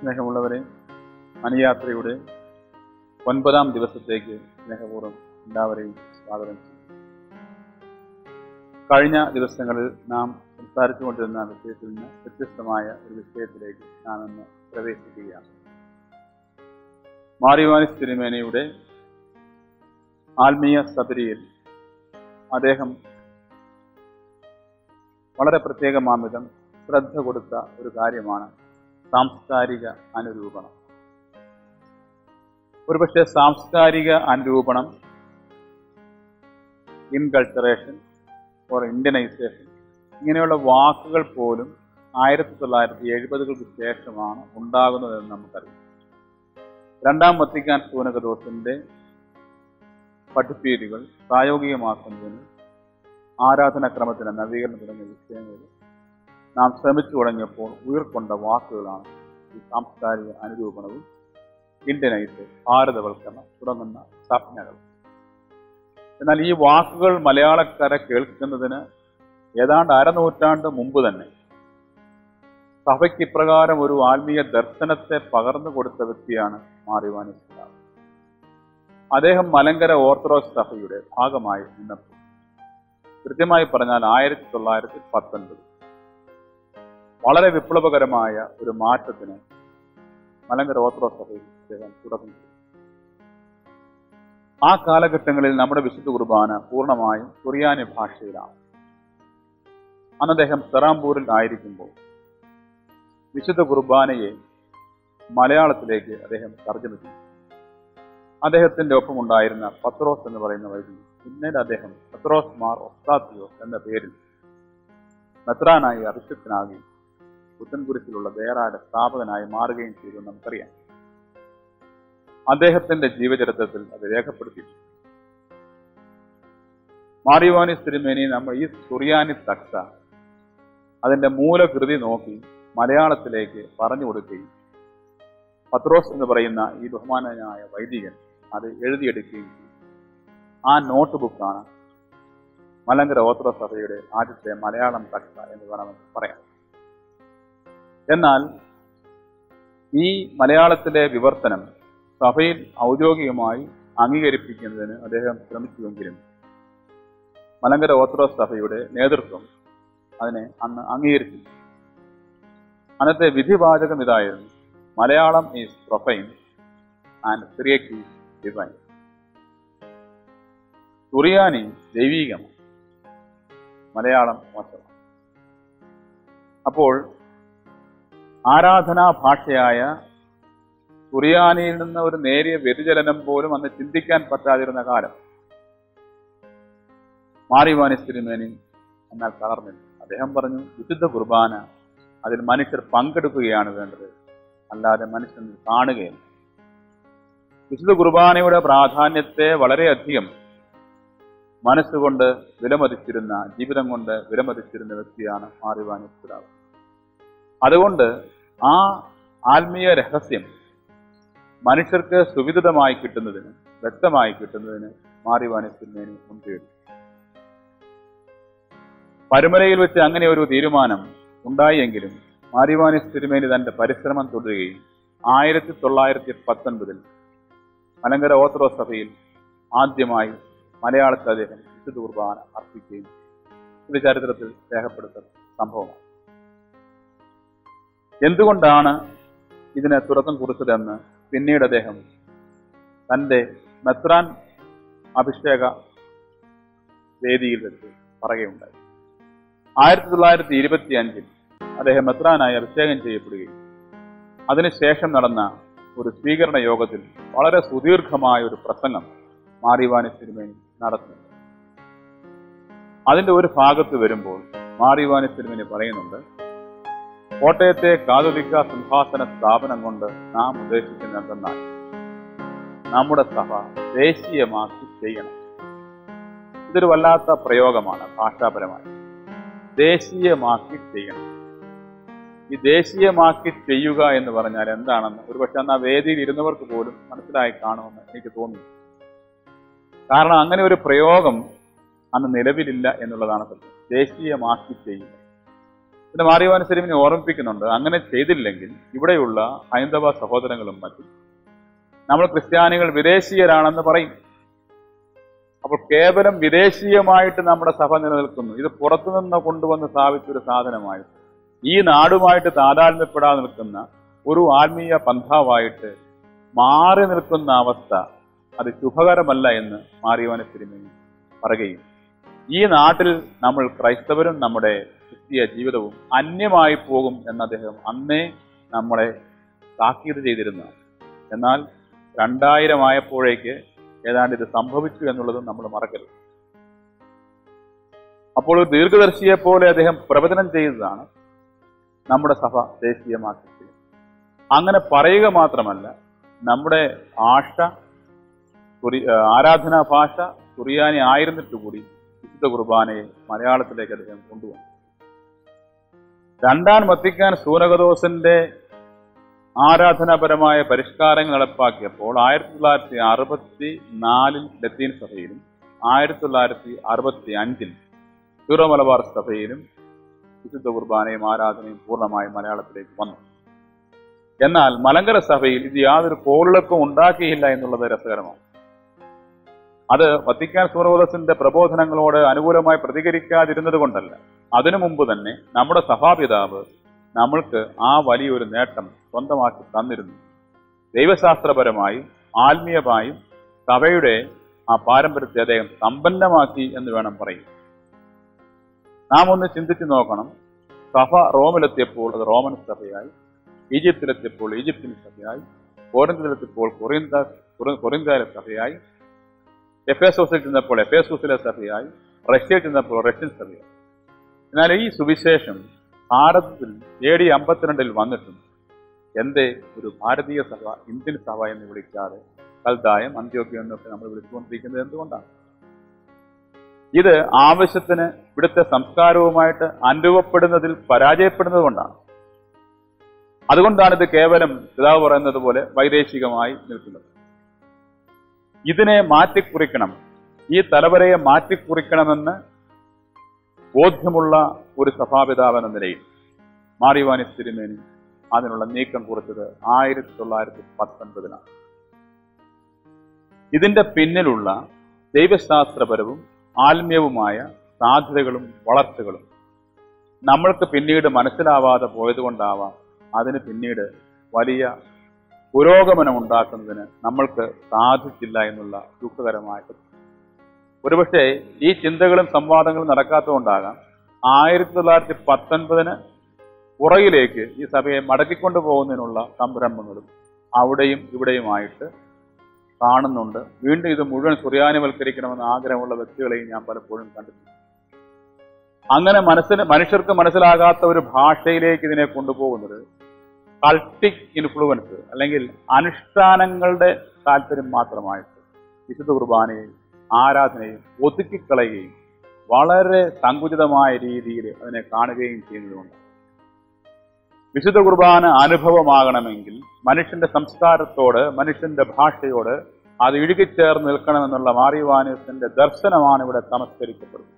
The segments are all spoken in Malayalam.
സ്നേഹമുള്ളവരെ അനുയാത്രയുടെ ഒൻപതാം ദിവസത്തേക്ക് സ്നേഹപൂർവ്വം എല്ലാവരെയും സ്വാഗതം ചെയ്യും കഴിഞ്ഞ ദിവസങ്ങളിൽ നാം സംസാരിച്ചുകൊണ്ടിരുന്ന വിഷയത്തിൽ നിന്ന് വ്യത്യസ്തമായ ഒരു വിഷയത്തിലേക്ക് നാം ഇന്ന് പ്രവേശിക്കുകയാണ് മാറിവാനിസ് തിരുമേനയുടെ ആത്മീയ സബരിയിൽ അദ്ദേഹം വളരെ പ്രത്യേകമാമിതം ശ്രദ്ധ കൊടുത്ത ഒരു കാര്യമാണ് സാംസ്കാരിക അനുരൂപണം ഒരുപക്ഷെ സാംസ്കാരിക അനുരൂപണം ഇൻകൾച്ചറേഷൻ ഓർ ഇന്ത്യനൈസേഷൻ ഇങ്ങനെയുള്ള വാക്കുകൾ പോലും ആയിരത്തി തൊള്ളായിരത്തി എഴുപതുകൾക്ക് ശേഷമാണ് ഉണ്ടാകുന്നതെന്ന് നമുക്കറിയാം രണ്ടാം വത്തിക്കാൻ സൂനകദോസിന്റെ പഠിപ്പീരുകൾ പ്രായോഗികമാക്കുന്നതിന് ആരാധനാക്രമത്തിന് നവീകരണം തുടങ്ങിയ വിഷയങ്ങളിൽ നാം ശ്രമിച്ചു തുടങ്ങിയപ്പോൾ ഉയർക്കൊണ്ട വാക്കുകളാണ് ഈ സാംസ്കാരിക അനുരൂപണവും ഇന്ത്യനൈസ് ഭാരതവൽക്കരണം തുടങ്ങുന്ന സംജ്ഞകൾ എന്നാൽ ഈ വാക്കുകൾ മലയാളക്കര കേൾക്കുന്നതിന് ഏതാണ്ട് അരനൂറ്റാണ്ട് മുമ്പ് തന്നെ സഭയ്ക്ക് ഇപ്രകാരം ഒരു ആത്മീയ ദർശനത്തെ പകർന്നു കൊടുത്ത വ്യക്തിയാണ് മാറിവാനി പിതാവ് അദ്ദേഹം മലങ്കര ഓർത്തഡോക്സ് സഭയുടെ ഭാഗമായി നിന്നപ്പോൾ കൃത്യമായി പറഞ്ഞാൽ ആയിരത്തി തൊള്ളായിരത്തി പത്തൊൻപത് വളരെ വിപ്ലവകരമായ ഒരു മാറ്റത്തിന് മലങ്കര ഓർത്തഡോക്സ് സഭയിൽ അദ്ദേഹം തുടക്കം ചെയ്തു ആ കാലഘട്ടങ്ങളിൽ നമ്മുടെ വിശുദ്ധ കുർബാന പൂർണ്ണമായും കുറിയാനി ഭാഷയിലാണ് അന്ന് അദ്ദേഹം സെറാംപൂരിൽ ആയിരിക്കുമ്പോൾ വിശുദ്ധ കുർബാനയെ മലയാളത്തിലേക്ക് അദ്ദേഹം തർജ്ജമ ചെയ്തു അദ്ദേഹത്തിന്റെ ഒപ്പം ഉണ്ടായിരുന്ന പത്രോസ് എന്ന് പറയുന്ന വൈദ്യുതി പിന്നീട് അദ്ദേഹം പത്രോസ് മാർ ഒസ്താത്തിയോസ് എന്ന പേരിൽ മെത്രാനായി അഭിഷിക്തനാകുകയും പുത്തൻകുരിശിലുള്ള ദേറായുടെ സ്ഥാപകനായി മാറുകയും ചെയ്തു എന്ന് നമുക്കറിയാം അദ്ദേഹത്തിന്റെ ജീവചരിത്രത്തിൽ അത് രേഖപ്പെടുത്തി മാറിയോനി തിരുമേനി നമ്മൾ ഈ സുറിയാനി തക്ത അതിന്റെ മൂലകൃതി നോക്കി മലയാളത്തിലേക്ക് പറഞ്ഞു കൊടുക്കുകയും പത്രോസ് എന്ന് പറയുന്ന ഈ ബഹുമാനനായ വൈദികൻ അത് എഴുതിയെടുക്കുകയും ചെയ്തു ആ നോട്ട് ബുക്കാണ് മലങ്കര ഓത്ര സഭയുടെ ആദ്യത്തെ മലയാളം തക്ത എന്ന് വേണമെന്ന് പറയാം എന്നാൽ ഈ മലയാളത്തിലെ വിവർത്തനം സഭയിൽ ഔദ്യോഗികമായി അംഗീകരിപ്പിക്കുന്നതിന് അദ്ദേഹം ശ്രമിച്ചുവെങ്കിലും മലങ്കര ഓർത്തഡോക്സ് സഭയുടെ നേതൃത്വം അതിനെ അന്ന് അംഗീകരിച്ചു അന്നത്തെ വിധിവാചകം ഇതായിരുന്നു Malayalam is profane and Syriac is divine തുറിയാനി ദൈവീകം മലയാളം മോശം അപ്പോൾ ആരാധനാ ഭാഷയായ തുറിയാനിയിൽ നിന്ന് ഒരു നേരിയ വ്യതിചലനം പോലും അന്ന് ചിന്തിക്കാൻ പറ്റാതിരുന്ന കാലം മാറിവാനി തിരുമേനി എന്നാൽ തകർന്നില്ല അദ്ദേഹം പറഞ്ഞു വിശുദ്ധ കുർബാന അതിൽ മനുഷ്യർ പങ്കെടുക്കുകയാണ് വേണ്ടത് അല്ലാതെ മനുഷ്യൻ കാണുകയില്ല വിശുദ്ധ കുർബാനയുടെ പ്രാധാന്യത്തെ വളരെയധികം മനസ്സുകൊണ്ട് വിലമതിച്ചിരുന്ന ജീവിതം കൊണ്ട് വിലമതിച്ചിരുന്ന വ്യക്തിയാണ് മാറിവാനി പിതാവ് അതുകൊണ്ട് ആ ആത്മീയ രഹസ്യം മനുഷ്യർക്ക് സുവിദിതമായി കിട്ടുന്നതിന് വ്യക്തമായി കിട്ടുന്നതിന് മാറിവാനി തിരുമേനി മുൻകൈയെടുത്തു പരുമലയിൽ വെച്ച് അങ്ങനെ ഒരു തീരുമാനം ഉണ്ടായെങ്കിലും മാരിവാനി തിരുമേനി തന്റെ പരിശ്രമം തുടരുകയും ആയിരത്തി തൊള്ളായിരത്തി പത്തൊൻപതിൽ മലങ്കര ഓർത്തഡോക്സ് സഭയിൽ ആദ്യമായി മലയാളത്തിൽ അദ്ദേഹം വിശുദ്ധ കുർബാന അർപ്പിക്കുകയും ഇത് ചരിത്രത്തിൽ രേഖപ്പെടുത്തുന്ന സംഭവമാണ് എന്തുകൊണ്ടാണ് ഇതിന് തുടക്കം കുറിച്ചതെന്ന് പിന്നീട് അദ്ദേഹം തന്റെ മെത്രാൻ അഭിഷേക വേദിയിൽ വെച്ച് പറയുകയുണ്ടായി ആയിരത്തി തൊള്ളായിരത്തി ഇരുപത്തി അഞ്ചിൽ അദ്ദേഹം മെത്രാനായി അഭിഷേകം ചെയ്യപ്പെടുകയും അതിനുശേഷം നടന്ന ഒരു സ്വീകരണ യോഗത്തിൽ വളരെ സുദീർഘമായ ഒരു പ്രസംഗം മാറിവാനി തിരുമേനി നടത്തുന്നു അതിന്റെ ഒരു ഭാഗത്ത് വരുമ്പോൾ മാറിവാനി തിരുമേനി പറയുന്നുണ്ട് കോട്ടയത്തെ കാതോലിക്ക സിംഹാസന സ്ഥാപനം കൊണ്ട് നാം ഉദ്ദേശിക്കുന്ന എന്തെന്നാൽ നമ്മുടെ സഭ ദേശീയമാക്കി ചെയ്യണം ഇതൊരു വല്ലാത്ത പ്രയോഗമാണ് ഭാഷാപരമായി ദേശീയമാക്കി ചെയ്യണം ഈ ദേശീയമാക്കി ചെയ്യുക എന്ന് പറഞ്ഞാൽ എന്താണെന്ന് ഒരുപക്ഷെ അന്ന് ആ വേദിയിൽ ഇരുന്നവർക്ക് പോലും മനസ്സിലായി കാണുമെന്ന് എനിക്ക് തോന്നുന്നു കാരണം അങ്ങനെ ഒരു പ്രയോഗം അന്ന് നിലവിലില്ല എന്നുള്ളതാണ് സത്യം ദേശീയമാക്കി ചെയ്യുക പിന്നെ മാറിവാൻ സിനിമനെ ഓർമ്മിപ്പിക്കുന്നുണ്ട് അങ്ങനെ ചെയ്തില്ലെങ്കിൽ ഇവിടെയുള്ള ഹൈന്ദവ സഹോദരങ്ങളും മറ്റും നമ്മൾ ക്രിസ്ത്യാനികൾ വിദേശീയരാണെന്ന് പറയും അപ്പോൾ കേവലം വിദേശീയമായിട്ട് നമ്മുടെ സഭ നിലനിൽക്കുന്നു ഇത് പുറത്തുനിന്ന് കൊണ്ടുവന്ന് സ്ഥാപിച്ച ഒരു സാധനമായിട്ട് ഈ നാടുമായിട്ട് താതാത്മ്യപ്പെടാതെ നിൽക്കുന്ന ഒരു ആത്മീയ പന്ഥാവായിട്ട് മാറി നിൽക്കുന്ന അവസ്ഥ അത് ശുഭകരമല്ല എന്ന് മാറിയവനെ തിരുമേനി പറയുകയും ഈ നാട്ടിൽ നമ്മൾ ക്രൈസ്തവരും നമ്മുടെ ക്രിസ്തീയ ജീവിതവും അന്യമായി പോകും എന്ന് അദ്ദേഹം അന്നേ നമ്മളെ താക്കീത് ചെയ്തിരുന്നു എന്നാൽ രണ്ടായിരം ആയപ്പോഴേക്ക് ഏതാണ്ട് ഇത് സംഭവിച്ചു എന്നുള്ളത് നമ്മൾ മറക്കരുത് അപ്പോൾ ഒരു ദീർഘദർശിയെ പോലെ അദ്ദേഹം പ്രവചനം ചെയ്തതാണ് നമ്മുടെ സഭ ദേശീയമാക്കി അങ്ങനെ പറയുക മാത്രമല്ല നമ്മുടെ ഭാഷ കുറി- ആ, ആരാധനാ ഭാഷ കുറിയാനി ആയിരുന്നിട്ട് കൂടി വിശുദ്ധ കുർബാനയെ മലയാളത്തിലേക്ക് അദ്ദേഹം കൊണ്ടുവന്നു രണ്ടാം വത്തിക്കാൻ സൂനകദോസിന്റെ ആരാധനാപരമായ പരിഷ്കാരങ്ങൾ നടപ്പാക്കിയപ്പോൾ ആയിരത്തി തൊള്ളായിരത്തി അറുപത്തി നാലിൽ ലത്തീൻ സഭയിലും ആയിരത്തി തൊള്ളായിരത്തി അറുപത്തി അഞ്ചിൽ സീറോ മലബാർ സഭയിലും വിശുദ്ധ കുർബാനയും ആരാധനയും പൂർണ്ണമായി മലയാളത്തിലേക്ക് വന്നു എന്നാൽ മലങ്കര സഭയിൽ ഇത് യാതൊരു കോളിളക്കും ഉണ്ടാക്കിയില്ല എന്നുള്ളത് രസകരമാണ് അത് വത്തിക്കാൻ സൂറോദസിന്റെ പ്രബോധനങ്ങളോട് അനുകൂലമായി പ്രതികരിക്കാതിരുന്നത് കൊണ്ടല്ല അതിനു മുമ്പ് തന്നെ നമ്മുടെ സഭാപിതാവ് നമ്മൾക്ക് ആ വലിയൊരു നേട്ടം സ്വന്തമാക്കി തന്നിരുന്നു ദൈവശാസ്ത്രപരമായും ആത്മീയമായും സഭയുടെ ആ പാരമ്പര്യത്തെ അദ്ദേഹം സമ്പന്നമാക്കി എന്ന് വേണം പറയും നാം ഒന്ന് ചിന്തിച്ചു നോക്കണം സഭ റോമിലെത്തിയപ്പോൾ അത് റോമൻ സഭയായി ഈജിപ്തിലെത്തിയപ്പോൾ ഈജിപ്തിൻ സഭയായി കോരിന്തയിലെത്തിയപ്പോൾ കൊറിന്ത കൊറിന്തയിലെ സഭയായി എഫേസോസിൽ ചെന്നപ്പോൾ എഫേസോസിലെ സഭയായി റഷ്യയിൽ ചെന്നപ്പോൾ റഷ്യൻ സഭയായി എന്നാൽ ഈ സുവിശേഷം ഭാരതത്തിൽ എ ഡി അമ്പത്തിരണ്ടിൽ വന്നിട്ടും എന്തേ ഒരു ഭാരതീയ സഭ ഇന്ത്യൻ സഭ എന്ന് വിളിക്കാതെ കൽദായം അന്ത്യോക്യം എന്നൊക്കെ നമ്മൾ വിളിച്ചുകൊണ്ടിരിക്കുന്നത് എന്തുകൊണ്ടാണ് ഇത് ആവശ്യത്തിന് ഇവിടുത്തെ സംസ്കാരവുമായിട്ട് അനുരൂപപ്പെടുന്നതിൽ പരാജയപ്പെടുന്നത് കൊണ്ടാണ് അതുകൊണ്ടാണ് ഇത് കേവലം പിതാവ് പറയുന്നത് പോലെ വൈദേശികമായി നിൽക്കുന്നത് ഇതിനെ മാറ്റിക്കുറിക്കണം ഈ തലവരയെ മാറ്റിക്കുറിക്കണമെന്ന് ബോധ്യമുള്ള ഒരു സഭാപിതാവ് എന്ന നിലയിൽ മാറിവാനി തിരുമേനി അതിനുള്ള നീക്കം കുറിച്ചത് ആയിരത്തി തൊള്ളായിരത്തി പത്തൊൻപതിനാണ് ഇതിന്റെ പിന്നിലുള്ള ദൈവശാസ്ത്രപരവും ആത്മീയവുമായ സാധ്യതകളും വളർച്ചകളും നമ്മൾക്ക് പിന്നീട് മനസ്സിലാവാതെ പോയതുകൊണ്ടാവാം അതിന് പിന്നീട് വലിയ പുരോഗമനം ഉണ്ടാക്കുന്നതിന് നമ്മൾക്ക് സാധിച്ചില്ല എന്നുള്ള ദുഃഖകരമായ സത്യം. ഒരുപക്ഷെ ഈ ചിന്തകളും സംവാദങ്ങളും നടക്കാത്തതുകൊണ്ടാകാം ആയിരത്തി തൊള്ളായിരത്തി പത്തൊൻപതിന് പുറകിലേക്ക് ഈ സഭയെ മടക്കിക്കൊണ്ടു പോകുന്നതിനുള്ള സംരംഭങ്ങളും അവിടെയും ഇവിടെയുമായിട്ട് കാണുന്നുണ്ട് വീണ്ടും ഇത് മുഴുവൻ സുറിയാനിവൽക്കരിക്കണമെന്ന് ആഗ്രഹമുള്ള വ്യക്തികളെയും ഞാൻ പലപ്പോഴും കണ്ടിട്ടുണ്ട് അങ്ങനെ മനസ്സിന് മനുഷ്യർക്ക് മനസ്സിലാകാത്ത ഒരു ഭാഷയിലേക്ക് ഇതിനെ കൊണ്ടുപോകുന്നത് കൾട്ടിക് ഇൻഫ്ലുവൻസ് അല്ലെങ്കിൽ അനുഷ്ഠാനങ്ങളുടെ താല്പര്യം മാത്രമായിട്ട് വിശുദ്ധ കുർബാനയെയും ആരാധനയും ഒതുക്കിക്കളയുകയും വളരെ സങ്കുചിതമായ രീതിയിൽ അതിനെ കാണുകയും ചെയ്യുന്നതുകൊണ്ട് വിശുദ്ധ കുർബാന അനുഭവമാകണമെങ്കിൽ മനുഷ്യന്റെ സംസ്കാരത്തോട് മനുഷ്യന്റെ ഭാഷയോട് അത് ഇഴുകിച്ചേർന്ന് നിൽക്കണമെന്നുള്ള മാറിവാനത്തിന്റെ ദർശനമാണ് ഇവിടെ തമസ്കരിക്കപ്പെടുന്നത്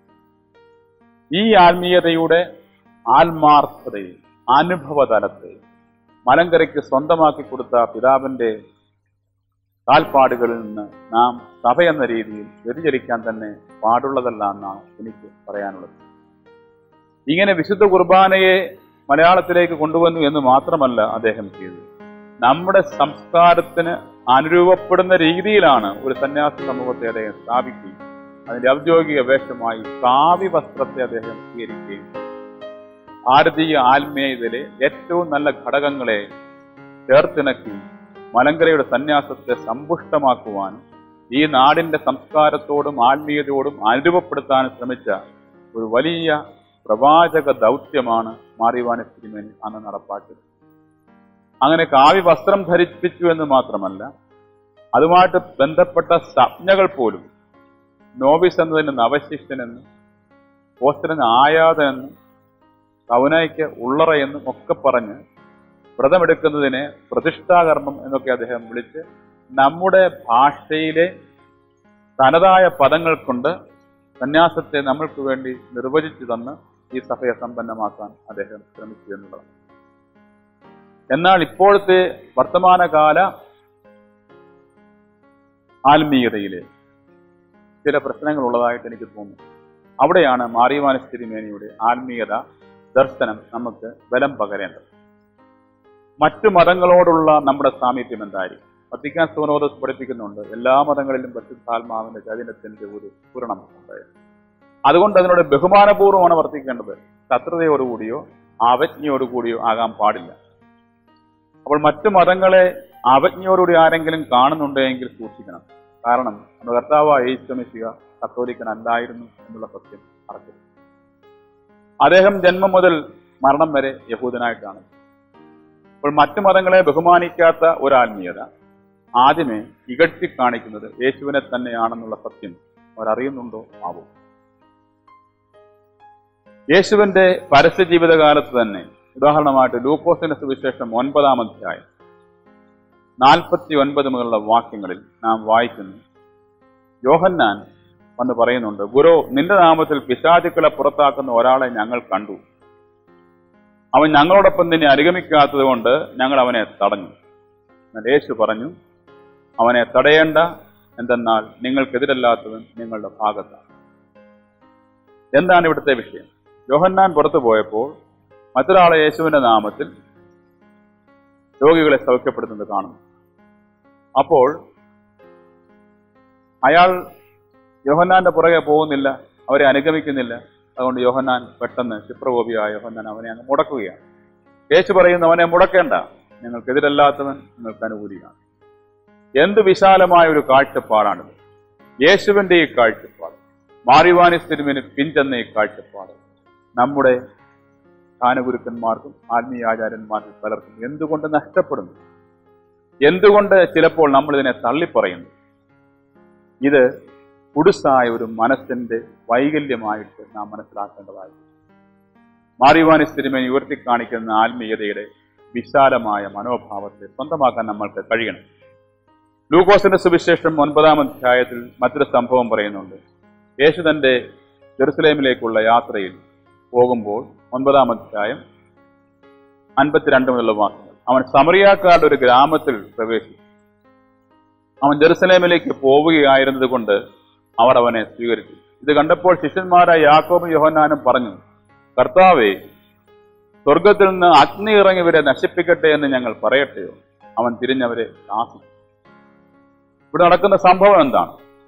ഈ ആത്മീയതയുടെ ആത്മാർത്ഥതയെ അനുഭവതലത്തെ മലങ്കരയ്ക്ക് സ്വന്തമാക്കി കൊടുത്ത പിതാവിന്റെ കാൽപ്പാടുകളിൽ നിന്ന് നാം സഭ എന്ന രീതിയിൽ വ്യതിചലിക്കാൻ തന്നെ പാടുള്ളതല്ല എന്നാണ് എനിക്ക് പറയാനുള്ളത് ഇങ്ങനെ വിശുദ്ധ കുർബാനയെ മലയാളത്തിലേക്ക് കൊണ്ടുവന്നു എന്ന് മാത്രമല്ല അദ്ദേഹം ചെയ്തത് നമ്മുടെ സംസ്കാരത്തിന് അനുരൂപപ്പെടുന്ന രീതിയിലാണ് ഒരു സന്യാസ സമൂഹത്തെ അദ്ദേഹം സ്ഥാപിക്കുകയും അതിന്റെ ഔദ്യോഗിക വേഷമായി കാവി വസ്ത്രത്തെ അദ്ദേഹം സ്വീകരിക്കുകയും ഭാരതീയ ആത്മീയതയിലെ ഏറ്റവും നല്ല ഘടകങ്ങളെ ചേർത്തിണക്കി മലങ്കരയുടെ സന്യാസത്തെ സമ്പുഷ്ടമാക്കുവാനും ഈ നാടിന്റെ സംസ്കാരത്തോടും ആത്മീയതയോടും അനുരൂപപ്പെടുത്താനും ശ്രമിച്ച ഒരു വലിയ പ്രവാചക ദൗത്യമാണ് മാറിവാന തിരുമേനി അന്ന് നടപ്പാക്കിയത് അങ്ങനെ കാവി വസ്ത്രം ധരിപ്പിച്ചു എന്ന് മാത്രമല്ല അതുമായിട്ട് ബന്ധപ്പെട്ട സംജ്ഞകൾ പോലും നോബിസ് എന്നതിന് നവശിഷ്ടനെന്നും പോസ്റ്ററിന് ആയാതെന്നും കൗനായ്ക്ക് ഉള്ളറ എന്നും ഒക്കെ പറഞ്ഞ് വ്രതമെടുക്കുന്നതിനെ പ്രതിഷ്ഠാകർമ്മം എന്നൊക്കെ അദ്ദേഹം വിളിച്ച് നമ്മുടെ ഭാഷയിലെ തനതായ പദങ്ങൾ കൊണ്ട് സന്യാസത്തെ നമ്മൾക്ക് വേണ്ടി നിർവചിച്ചു തന്ന് ഈ സഭയെ സമ്പന്നമാക്കാൻ അദ്ദേഹം ശ്രമിച്ചു എന്നുള്ളതാണ് എന്നാൽ ഇപ്പോഴത്തെ വർത്തമാനകാല ആത്മീയതയിലെ ചില പ്രശ്നങ്ങൾ ഉള്ളതായിട്ട് എനിക്ക് തോന്നുന്നു അവിടെയാണ് മാറിയമാനസ് തിരുമേനിയുടെ ആത്മീയത ദർശനം നമുക്ക് ബലം പകരേണ്ടത് മറ്റു മതങ്ങളോടുള്ള നമ്മുടെ സാമീപ്യം എന്തായിരിക്കും വത്തിക്കാൻ സോനോദസ് പഠിപ്പിക്കുന്നുണ്ട് എല്ലാ മതങ്ങളിലും പരിശുദ്ധാത്മാവിന്റെ ചൈതന്യത്തിന്റെ ഒരു പൂരണം ഉണ്ടായിരുന്നു അതുകൊണ്ട് അതിനോട് ബഹുമാനപൂർവ്വമാണ് വർത്തിക്കേണ്ടത് ശത്രുതയോടുകൂടിയോ അവജ്ഞയോടുകൂടിയോ ആകാൻ പാടില്ല അപ്പോൾ മറ്റു മതങ്ങളെ അവജ്ഞയോടുകൂടി ആരെങ്കിലും കാണുന്നുണ്ടെങ്കിൽ സൂക്ഷിക്കണം കാരണം നമ്മുടെ കർത്താവ് യേശുമിശിക കത്തോലിക്കനല്ലായിരുന്നു എന്നുള്ള സത്യം അറിഞ്ഞു അദ്ദേഹം ജന്മം മുതൽ മരണം വരെ യഹൂദനായിട്ടാണ് അപ്പോൾ മറ്റു മതങ്ങളെ ബഹുമാനിക്കാത്ത ഒരു ആത്മീയത ആദ്യമേ ഇകഴ്ത്തി കാണിക്കുന്നത് യേശുവിനെ തന്നെയാണെന്നുള്ള സത്യം അവരറിയുന്നുണ്ടോ ആവും യേശുവിന്റെ പരസ്യ ജീവിതകാലത്ത് തന്നെ ഉദാഹരണമായിട്ട് ലൂക്കോസിന്റെ സുവിശേഷം ഒൻപതാം അധ്യായം നാൽപ്പത്തി ഒൻപത് മുതലുള്ള വാക്യങ്ങളിൽ നാം വായിക്കുന്നു യോഹന്നാൻ വന്ന് പറയുന്നുണ്ട് ഗുരു നിന്റെ നാമത്തിൽ പിശാചുക്കളെ പുറത്താക്കുന്ന ഒരാളെ ഞങ്ങൾ കണ്ടു അവൻ ഞങ്ങളോടൊപ്പം നിന്നെ അനുഗമിക്കാത്തത് കൊണ്ട് ഞങ്ങൾ അവനെ തടഞ്ഞു എന്നാൽ യേശു പറഞ്ഞു അവനെ തടയേണ്ട എന്തെന്നാൽ നിങ്ങൾക്കെതിരല്ലാത്തവൻ നിങ്ങളുടെ ഭാഗത്താണ് എന്താണ് ഇവിടുത്തെ വിഷയം യോഹന്നാൻ പുറത്തു പോയപ്പോൾ മറ്റൊരാളെ യേശുവിന്റെ നാമത്തിൽ രോഗികളെ സൗഖ്യപ്പെടുത്തുന്നത് കാണുന്നു അപ്പോൾ അയാൾ യോഹന്നാന്റെ പുറകെ പോകുന്നില്ല അവരെ അനുഗമിക്കുന്നില്ല അതുകൊണ്ട് യോഹന്നാൻ പെട്ടെന്ന് ക്ഷിപ്രകോപിയായ യോഹന്നാൻ അവനെ അങ്ങ് മുടക്കുകയാണ് യേശു പറയുന്നു അവനെ മുടക്കേണ്ട നിങ്ങൾക്കെതിരല്ലാത്തവൻ നിങ്ങൾക്ക് അനുകൂലിയാണ് എന്ത് വിശാലമായ ഒരു കാഴ്ചപ്പാടാണിത് യേശുവിന്റെ ഈ കാഴ്ചപ്പാട് മാറിവാനിസ് തിരുമിന് പിഞ്ചെന്ന ഈ കാഴ്ചപ്പാട് നമ്മുടെ സ്ഥാനഗുരുക്കന്മാർക്കും ആത്മീയാചാര്യന്മാർക്കും പലർക്കും എന്തുകൊണ്ട് നഷ്ടപ്പെടുന്നു എന്തുകൊണ്ട് ചിലപ്പോൾ നമ്മൾ ഇതിനെ തള്ളിപ്പറയുന്നു ഇത് കുടുസായ ഒരു മനസ്സിന്റെ വൈകല്യമായിട്ട് നാം മനസ്സിലാക്കേണ്ടതായി മാറിവാനിസ് തിരുമേനി ഉയർത്തിക്കാണിക്കുന്ന ആത്മീയതയുടെ വിശാലമായ മനോഭാവത്തെ സ്വന്തമാക്കാൻ നമ്മൾക്ക് കഴിയണം ലൂക്കോസിന്റെ സുവിശേഷം ഒൻപതാം അധ്യായത്തിൽ മറ്റൊരു സംഭവം പറയുന്നുണ്ട് യേശു തന്റെ ജെറുസലേമിലേക്കുള്ള യാത്രയിൽ പോകുമ്പോൾ ഒൻപതാം അധ്യായം അൻപത്തിരണ്ട് മുതലുള്ള വാക്കുകൾ അവൻ സമറിയാക്കാരുടെ ഒരു ഗ്രാമത്തിൽ പ്രവേശിച്ചു അവൻ ജെറുസലേമിലേക്ക് പോവുകയായിരുന്നത് കൊണ്ട് അവർ അവനെ സ്വീകരിച്ചു ഇത് കണ്ടപ്പോൾ ശിഷ്യന്മാരായ യാക്കോബും യോഹന്നാനും പറഞ്ഞു കർത്താവേ സ്വർഗത്തിൽ നിന്ന് അഗ്നി ഇറങ്ങിയവരെ നശിപ്പിക്കട്ടെ എന്ന് ഞങ്ങൾ പറയട്ടെയോ അവൻ തിരിഞ്ഞവരെ ശാസിച്ചു ഇവിടെ നടക്കുന്ന സംഭവം എന്താണ്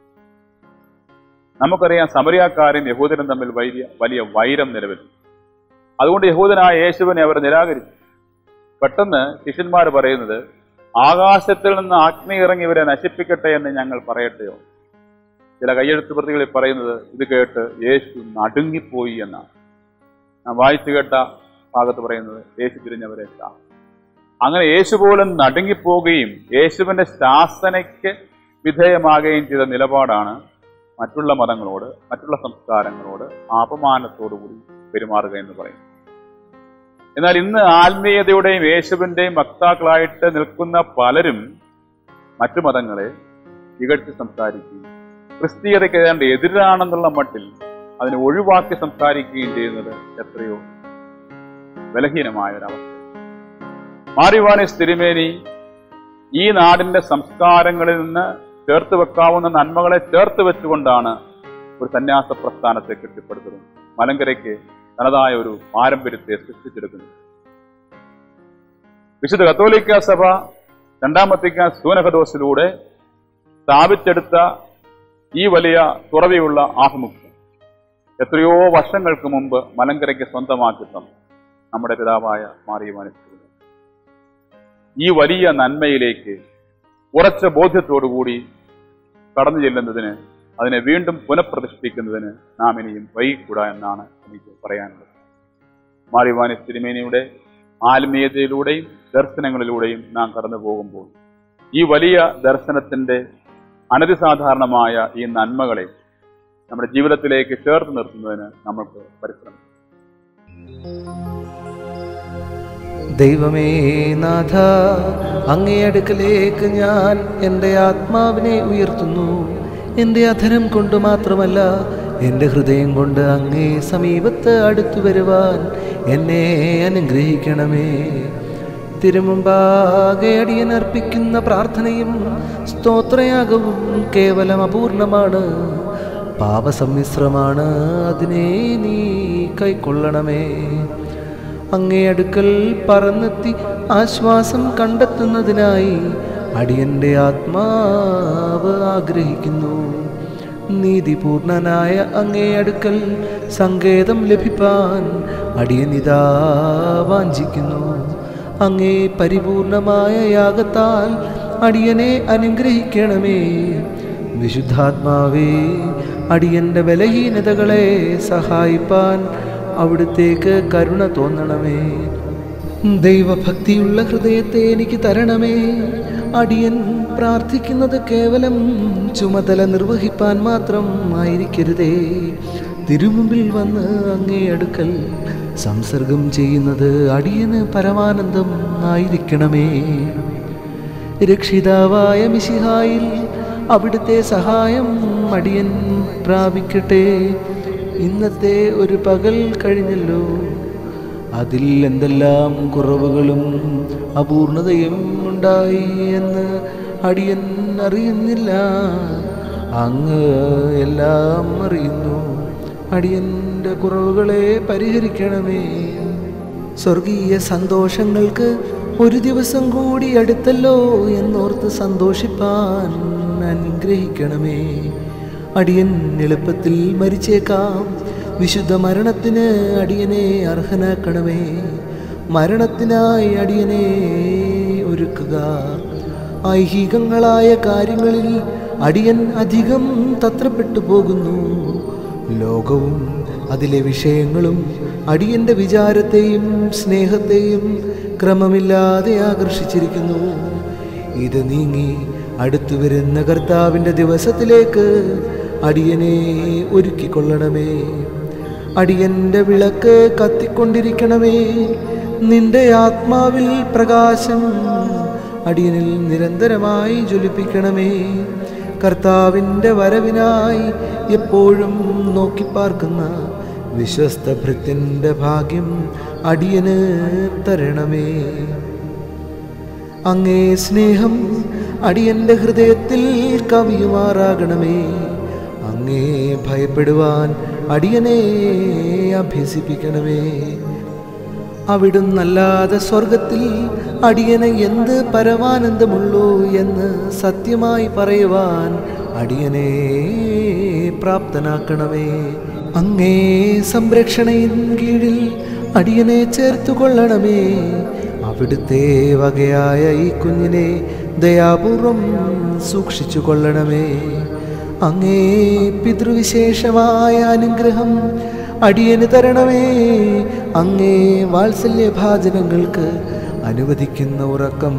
നമുക്കറിയാം സമരിയാക്കാരും യഹൂദനും തമ്മിൽ വലിയ വലിയ വൈരം നിലവിൽ അതുകൊണ്ട് യഹൂദനായ യേശുവിനെ അവർ നിരാകരിച്ചു പെട്ടെന്ന് ശിഷ്യന്മാർ പറയുന്നത് ആകാശത്തിൽ നിന്ന് അഗ്നി ഇറങ്ങിയവരെ നശിപ്പിക്കട്ടെ എന്ന് ഞങ്ങൾ പറയട്ടെയോ ചില കയ്യെഴുത്ത് പ്രതികളിൽ പറയുന്നത് ഇത് കേട്ട് യേശു നടുങ്ങിപ്പോയി എന്നാണ് ഞാൻ വായിച്ചു കേട്ട ഭാഗത്ത് പറയുന്നത് യേശു തിരിഞ്ഞവരെ ശാസിച്ചു. അങ്ങനെ യേശു പോലും നടുങ്ങിപ്പോവുകയും യേശുവിന്റെ ശാസനയ്ക്ക് വിധേയമാകുകയും ചെയ്ത നിലപാടാണ് മറ്റുള്ള മതങ്ങളോട് മറ്റുള്ള സംസ്കാരങ്ങളോട് അപമാനത്തോടുകൂടി പെരുമാറുക എന്ന് പറയും എന്നാൽ ഇന്ന് ആത്മീയതയുടെയും യേശുവിന്റെയും വക്താക്കളായിട്ട് നിൽക്കുന്ന പലരും മറ്റു മതങ്ങളെ ഇകഴ്ത്തി സംസാരിക്കുകയും ക്രിസ്തീയതയ്ക്ക് ഏതാണ്ട് എതിരാണെന്നുള്ള മട്ടിൽ അതിനെ ഒഴിവാക്കി സംസാരിക്കുകയും ചെയ്യുന്നത് എത്രയോ ബലഹീനമായ ഒരവസ്ഥ മാറിവാനിസ് തിരുമേനി ഈ നാടിന്റെ സംസ്കാരങ്ങളിൽ നിന്ന് ചേർത്ത് വെക്കാവുന്ന നന്മകളെ ചേർത്ത് വെച്ചുകൊണ്ടാണ് ഒരു സന്യാസ പ്രസ്ഥാനത്തെ കെട്ടിപ്പടുത്തത് മലങ്കരയ്ക്ക് തനതായ ഒരു പാരമ്പര്യത്തെ സൃഷ്ടിച്ചെടുക്കുന്നു വിശുദ്ധ കത്തോലിക്ക സഭ രണ്ടാം വത്തിക്കാൻ സൂനഹദോസിലൂടെ സ്ഥാപിച്ചെടുത്ത ഈ വലിയ തുറവിയുള്ള ആഭിമുഖ്യം എത്രയോ വർഷങ്ങൾക്ക് മുമ്പ് മലങ്കരയ്ക്ക് സ്വന്തമാക്കി തന്നു നമ്മുടെ പിതാവായ മാറിയുമാനിച്ചു ഈ വലിയ നന്മയിലേക്ക് ഉറച്ച ബോധ്യത്തോടുകൂടി കടന്നു ചെല്ലുന്നതിന് അതിനെ വീണ്ടും പുനഃപ്രതിഷ്ഠിക്കുന്നതിന് നാം ഇനിയും വൈകിക്കൂടാ എന്നാണ് എനിക്ക് പറയാനുള്ളത് മാറിവാനി തിരുമേനിയുടെ ആത്മീയതയിലൂടെയും ദർശനങ്ങളിലൂടെയും നാം കടന്നു പോകുമ്പോൾ ഈ വലിയ ദർശനത്തിന്റെ അനതിസാധാരണമായ ഈ നന്മകളെ നമ്മുടെ ജീവിതത്തിലേക്ക് ചേർത്ത് നിർത്തുന്നതിന് നമുക്ക് പരിശ്രമിക്കാം ദൈവമേ നാഥ അങ്ങേ അടുക്കലേക്ക് ഞാൻ എൻ്റെ ആത്മാവിനെ ഉയർത്തുന്നു എൻ്റെ അധരം കൊണ്ട് മാത്രമല്ല എൻ്റെ ഹൃദയം കൊണ്ട് അങ്ങേ സമീപത്ത് അടുത്തു വരുവാൻ എന്നെ അനുഗ്രഹിക്കണമേ തിരുമുമ്പാകെ അടിയൻ അർപ്പിക്കുന്ന പ്രാർത്ഥനയും സ്തോത്രയാഗവും കേവലം അപൂർണമാണ് പാപസമ്മിശ്രമാണ് അതിനെ നീ കൈക്കൊള്ളണമേ അങ്ങേ അടുക്കൽ പറന്നെത്തി ആശ്വാസം കണ്ടെത്തുന്നതിനായി അടിയന്റെ ആത്മാവ് ആഗ്രഹിക്കുന്നു നീതിപൂർണനായ അങ്ങേ അടുക്കൽ സങ്കേതം ലഭിപ്പാൻ അടിയനിതാ വാഞ്ചിക്കുന്നു അങ്ങേ പരിപൂർണമായ യാഗത്താൽ അടിയനെ അനുഗ്രഹിക്കണമേ വിശുദ്ധാത്മാവേ അടിയന്റെ ബലഹീനതകളെ സഹായിപ്പാൻ അവിടുത്തേക്ക് കരുണ തോന്നണമേ ദൈവഭക്തിയുള്ള ഹൃദയത്തെ എനിക്ക് തരണമേ അടിയൻ പ്രാർത്ഥിക്കുന്നത് കേവലം ചുമതല നിർവഹിപ്പാൻ മാത്രം ആയിരിക്കരുതേ തിരുമുമ്പിൽ വന്ന് അങ്ങേ അടുക്കൽ സംസർഗം ചെയ്യുന്നത് അടിയന് പരമാനന്ദം ആയിരിക്കണമേ രക്ഷിതാവായ മിശിഹായിൽ അവിടുത്തെ സഹായം അടിയൻ പ്രാപിക്കട്ടെ ഇന്നത്തെ ഒരു പകൽ കഴിഞ്ഞല്ലോ അതിൽ എന്തെല്ലാം കുറവുകളും അപൂർണതയും ഉണ്ടായി എന്ന് അടിയൻ അറിയുന്നില്ല അങ്ങ് എല്ലാം അറിയുന്നു അടിയൻ്റെ കുറവുകളെ പരിഹരിക്കണമേ സ്വർഗീയ സന്തോഷങ്ങൾക്ക് ഒരു ദിവസം കൂടി അടുത്തല്ലോ എന്നോർത്ത് സന്തോഷിപ്പാൻ അനുഗ്രഹിക്കണമേ അടിയൻ എളുപ്പത്തിൽ മരിച്ചേക്കാം വിശുദ്ധ മരണത്തിന് അടിയനെ അർഹനാക്കണമേ മരണത്തിനായി അടിയനെ ഒരുക്കുക ഐഹികങ്ങളായ കാര്യങ്ങളിൽ അടിയൻ അധികം തത്രപ്പെട്ടു പോകുന്നു ലോകവും അതിലെ വിഷയങ്ങളും അടിയന്റെ വിചാരത്തെയും സ്നേഹത്തെയും ക്രമമില്ലാതെ ആകർഷിച്ചിരിക്കുന്നു ഇത് നീങ്ങി അടുത്തു വരുന്ന കർത്താവിൻ്റെ ദിവസത്തിലേക്ക് അടിയനെ ഒരുക്കിക്കൊള്ളണമേ അടിയന്റെ വിളക്ക് കത്തിക്കൊണ്ടിരിക്കണമേ നിന്റെ ആത്മാവിൽ പ്രകാശം അടിയനിൽ നിരന്തരമായി ജ്വലിപ്പിക്കണമേ കർത്താവിൻ്റെ വരവിനായി എപ്പോഴും നോക്കിപ്പാർക്കുന്ന വിശ്വസ്ത ഭൃത്യൻ്റെ ഭാഗ്യം അടിയന് തരണമേ അങ്ങേ സ്നേഹം അടിയന്റെ ഹൃദയത്തിൽ കവിയുമാറാകണമേ അങ്ങേ ഭയപ്പെടുവാൻ അടിയനെ അഭ്യസിപ്പിക്കണമേ അവിടുന്നല്ലാതെ സ്വർഗത്തിൽ അടിയനെ എന്ത് പരമാനന്ദമുള്ളൂ എന്ന് സത്യമായി പറയുവാൻ അടിയനെ പ്രാപ്തനാക്കണമേ അങ്ങേ സംരക്ഷണയിൻ കീഴിൽ അടിയനെ ചേർത്തു കൊള്ളണമേ അവിടുത്തെ വകയായ ഈ കുഞ്ഞിനെ ദയാപൂർവം സൂക്ഷിച്ചു കൊള്ളണമേ അങ്ങേ പിതൃവിശേഷമായ അനുഗ്രഹം അടിയന് തരണമേ അങ്ങേ വാത്സല്യഭാചനങ്ങൾക്ക് അനുവദിക്കുന്ന ഉറക്കം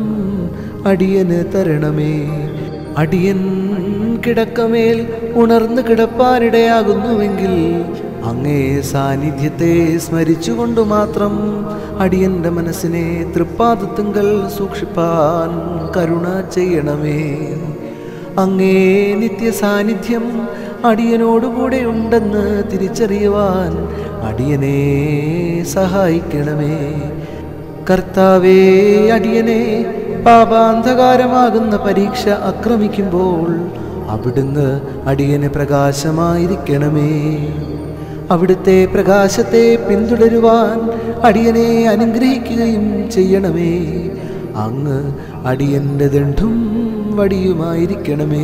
അടിയന് തരണമേ അടിയൻ കിടക്കമേൽ ഉണർന്നു കിടപ്പാനിടയാകുന്നുവെങ്കിൽ അങ്ങേ സാന്നിധ്യത്തെ സ്മരിച്ചുകൊണ്ടു മാത്രം അടിയന്റെ മനസ്സിനെ തൃപ്പാദത്തുങ്കൽ സൂക്ഷിപ്പാൻ കരുണ ചെയ്യണമേ അങ്ങേ നിത്യ സാന്നിധ്യം അടിയനോടുകൂടെ ഉണ്ടെന്ന് തിരിച്ചറിയുവാൻ അടിയനെ സഹായിക്കണമേ കർത്താവേ അടിയനെ പാപാന്ധകാരമാകുന്ന പരീക്ഷ ആക്രമിക്കുമ്പോൾ അവിടുന്ന് അടിയന് പ്രകാശമായിരിക്കണമേ അവിടുത്തെ പ്രകാശത്തെ പിന്തുടരുവാൻ അടിയനെ അനുഗ്രഹിക്കുകയും ചെയ്യണമേ അങ്ങ് അടിയന്റെ ദണ്ഡും വടിയുമായിരിക്കണമേ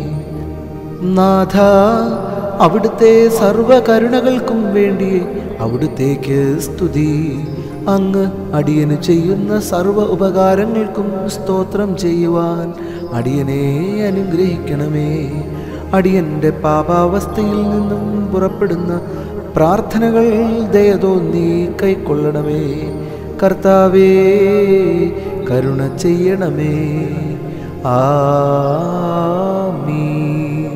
നാഥ അവിടുത്തെ സർവകരുണകൾക്കും വേണ്ടി അവിടുത്തേക്ക് സ്തുതി അങ്ങ് അടിയന് ചെയ്യുന്ന സർവ ഉപകാരങ്ങൾക്കും സ്തോത്രം ചെയ്യുവാൻ അടിയനെ അനുഗ്രഹിക്കണമേ അടിയന്റെ പാപാവസ്ഥയിൽ നിന്നും പുറപ്പെടുന്ന പ്രാർത്ഥനകൾ ദയതോന്നി കൈക്കൊള്ളണമേ കർത്താവേ കരുണ ചെയ്യണമേ ആമീൻ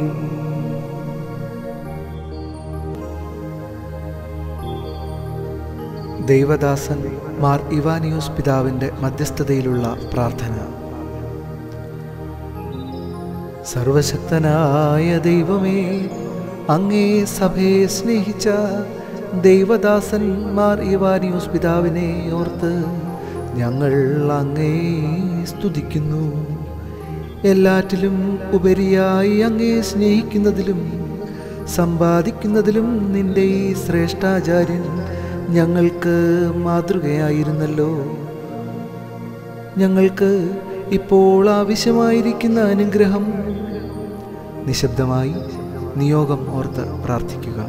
ദൈവദാസൻ മാർ ഇവാനിയോസ് പിതാവിൻ്റെ മധ്യസ്ഥതയിലുള്ള പ്രാർത്ഥന സർവശക്തനായ ദൈവമേ അങ്ങേ സഭയെ സ്നേഹിച്ച ദൈവദാസന്മാർ ഇവാനിയോസ് പിതാവിനെ ഓർത്ത് ഞങ്ങൾ അങ്ങേ സ്തുതിക്കുന്നു എല്ലാറ്റിലും ഉപരിയായി അങ്ങേ സ്നേഹിക്കുന്നതിലും സമ്പാദിക്കുന്നതിലും നിന്റെ ഈ ശ്രേഷ്ഠാചാര്യൻ ഞങ്ങൾക്ക് മാതൃകയായിരുന്നല്ലോ ഞങ്ങൾക്ക് ഇപ്പോൾ ആവശ്യമായിരിക്കുന്ന അനുഗ്രഹം നിശബ്ദമായി നിയോഗം ഓർത്ത് പ്രാർത്ഥിക്കുക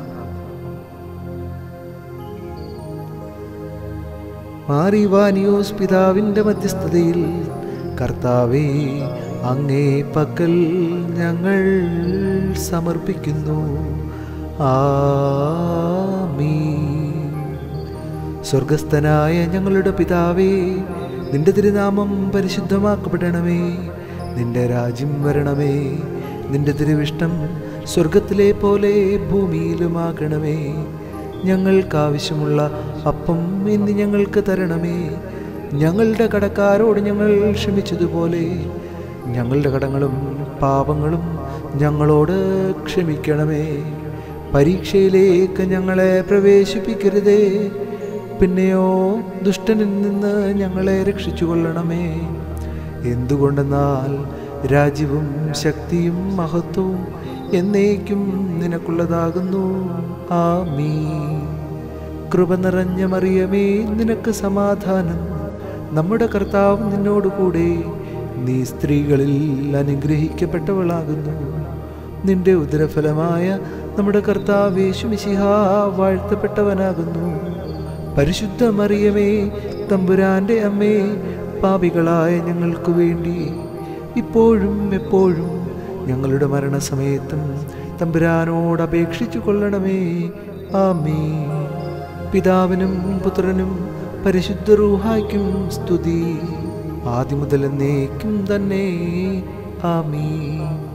മാറിവാനിയോസ് പിതാവിൻ്റെ മധ്യസ്ഥതയിൽ കർത്താവേ അങ്ങേ പക്കൽ ഞങ്ങൾ സമർപ്പിക്കുന്നു ആമീൻ സ്വർഗസ്ഥനായ ഞങ്ങളുടെ പിതാവേ നിന്റെ തിരുനാമം പരിശുദ്ധമാക്കപ്പെടണമേ നിന്റെ രാജ്യം വരണമേ നിന്റെ തിരുവിഷ്ടം സ്വർഗത്തിലെ പോലെ ഭൂമിയിലുമാകണമേ ഞങ്ങൾക്കാവശ്യമുള്ള അപ്പം ഇന്ന് ഞങ്ങൾക്ക് തരണമേ ഞങ്ങളുടെ കടക്കാരോട് ഞങ്ങൾ ക്ഷമിച്ചതുപോലെ ഞങ്ങളുടെ കടങ്ങളും പാപങ്ങളും ഞങ്ങളോട് ക്ഷമിക്കണമേ പരീക്ഷയിലേക്ക് ഞങ്ങളെ പ്രവേശിപ്പിക്കരുതേ പിന്നെയോ ദുഷ്ടനിൽ നിന്ന് ഞങ്ങളെ രക്ഷിച്ചു കൊള്ളണമേ എന്തുകൊണ്ടെന്നാൽ രാജ്യവും ശക്തിയും മഹത്വവും എന്നേക്കും നിനക്കുള്ളതാകുന്നു ആമീ കൃപ നിറഞ്ഞ മറിയമേ നിനക്ക് സമാധാനം നമ്മുടെ കർത്താവ് നിന്നോടുകൂടെ നീ സ്ത്രീകളിൽ അനുഗ്രഹിക്കപ്പെട്ടവളാകുന്നു നിന്റെ ഉദരഫലമായ നമ്മുടെ കർത്താവ് യേശുമിശിഹ വാഴ്ത്തപ്പെട്ടവനാകുന്നു പരിശുദ്ധ മറിയമേ തമ്പുരാന്റെ അമ്മേ പാപികളായ ഞങ്ങൾക്ക് വേണ്ടി ഇപ്പോഴും എപ്പോഴും ഞങ്ങളുടെ മരണസമയത്തും തമ്പുരാനോട് അപേക്ഷിച്ചു കൊള്ളണമേ ആമേ പിതാവിനും പുത്രനും പരിശുദ്ധ റൂഹായ്ക്കും സ്തുതി ആദ്യം മുതൽ എന്നേക്കും തന്നെ ആമീൻ